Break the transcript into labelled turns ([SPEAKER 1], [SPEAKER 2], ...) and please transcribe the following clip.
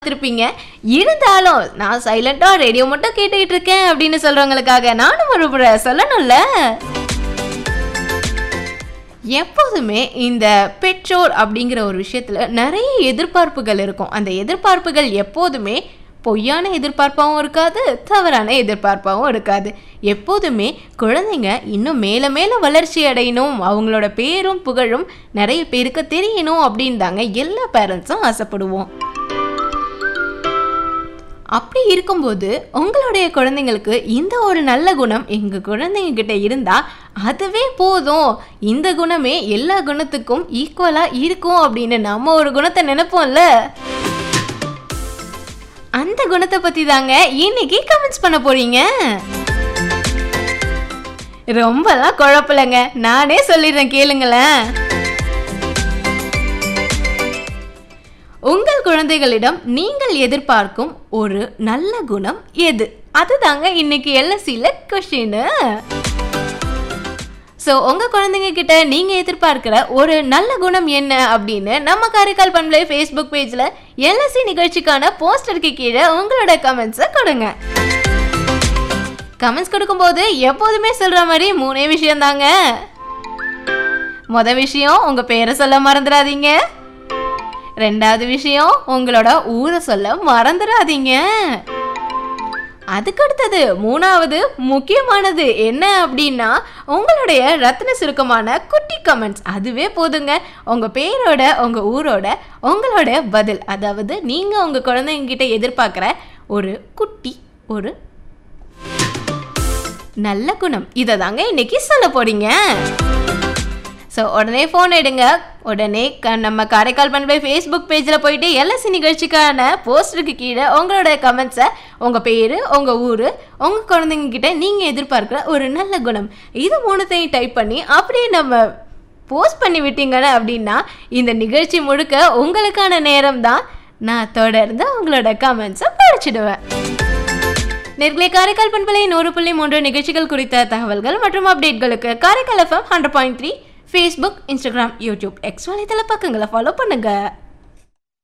[SPEAKER 1] பார்த்துருப்பீங்க இருந்தாலும் நான் சைலண்டாக ரேடியோ மட்டும் கேட்டுக்கிட்டு இருக்கேன் அப்படின்னு சொல்கிறவங்களுக்காக நானும் ஒரு முறை சொல்லணும்ல எப்போதுமே இந்த பெற்றோர் அப்படிங்கிற ஒரு விஷயத்தில் நிறைய எதிர்பார்ப்புகள் இருக்கும் அந்த எதிர்பார்ப்புகள் எப்போதுமே பொய்யான எதிர்பார்ப்பாகவும் இருக்காது தவறான எதிர்பார்ப்பாகவும் இருக்காது எப்போதுமே குழந்தைங்க இன்னும் மேலே மேலே வளர்ச்சி அடையணும் அவங்களோட பேரும் புகழும் நிறைய பேருக்கு தெரியணும் அப்படின்னு தாங்க எல்லா பேரண்ட்ஸும் ஆசைப்படுவோம் அப்படி இருக்கும்போது உங்களுடைய குழந்தைங்களுக்கு இந்த ஒரு நல்ல குணம் எங்கள் குழந்தைங்க கிட்ட இருந்தால் அதுவே போதும் இந்த குணமே எல்லா குணத்துக்கும் ஈக்குவலாக இருக்கும் அப்படின்னு நம்ம ஒரு குணத்தை நினைப்போம்ல அந்த குணத்தை பற்றி தாங்க இன்னைக்கு கமெண்ட்ஸ் பண்ண போறீங்க ரொம்பலாம் குழப்பலைங்க நானே சொல்லிடுறேன் கேளுங்களேன் உங்கள் குழந்தைகளிடம் நீங்கள் எதிர்பார்க்கும் ஒரு நல்ல குணம் எது அதுதாங்க இன்னைக்கு எல்எஸ்சியில் கொஷின் ஸோ உங்கள் குழந்தைங்க கிட்ட நீங்கள் எதிர்பார்க்கிற ஒரு நல்ல குணம் என்ன அப்படின்னு நம்ம காரைக்கால் பண்பலை ஃபேஸ்புக் பேஜில் எல்எஸ்சி நிகழ்ச்சிக்கான போஸ்டருக்கு கீழே உங்களோட கமெண்ட்ஸை கொடுங்க கமெண்ட்ஸ் கொடுக்கும்போது எப்போதுமே சொல்கிற மாதிரி மூணே விஷயம்தாங்க மொதல் விஷயம் உங்கள் பேரை சொல்ல மறந்துடாதீங்க ரெண்டாவது விஷயம் உங்களோட ஊரை சொல்ல மறந்துடாதீங்க அதுக்கடுத்தது மூணாவது முக்கியமானது என்ன அப்படின்னா உங்களுடைய ரத்ன சுருக்கமான குட்டி கமெண்ட்ஸ் அதுவே போதுங்க உங்கள் பேரோட உங்கள் ஊரோட உங்களோட பதில் அதாவது நீங்கள் உங்கள் குழந்தைங்க கிட்ட எதிர்பார்க்குற ஒரு குட்டி ஒரு நல்ல குணம் இதை தாங்க இன்னைக்கு சொல்ல போறீங்க ஸோ உடனே ஃபோன் எடுங்க உடனே க நம்ம காரைக்கால் பண்பை ஃபேஸ்புக் பேஜில் போயிட்டு எல்எஸ்சி நிகழ்ச்சிக்கான போஸ்டருக்கு கீழே உங்களோட கமெண்ட்ஸை உங்கள் பேர் உங்கள் ஊர் உங்கள் குழந்தைங்க கிட்ட நீங்கள் எதிர்பார்க்குற ஒரு நல்ல குணம் இது மூணுத்தையும் டைப் பண்ணி அப்படியே நம்ம போஸ்ட் பண்ணி விட்டீங்கன்னு அப்படின்னா இந்த நிகழ்ச்சி முழுக்க உங்களுக்கான நேரம் தான் நான் தொடர்ந்து உங்களோட கமெண்ட்ஸை படிச்சிடுவேன் நேர்களை காரைக்கால் பண்பலை நூறு புள்ளி மூன்று நிகழ்ச்சிகள் குறித்த தகவல்கள் மற்றும் அப்டேட்களுக்கு Karaikal FM hundred point three Facebook Instagram YouTube X வலைத்தள பக்கங்களை ஃபாலோ பண்ணுங்கள்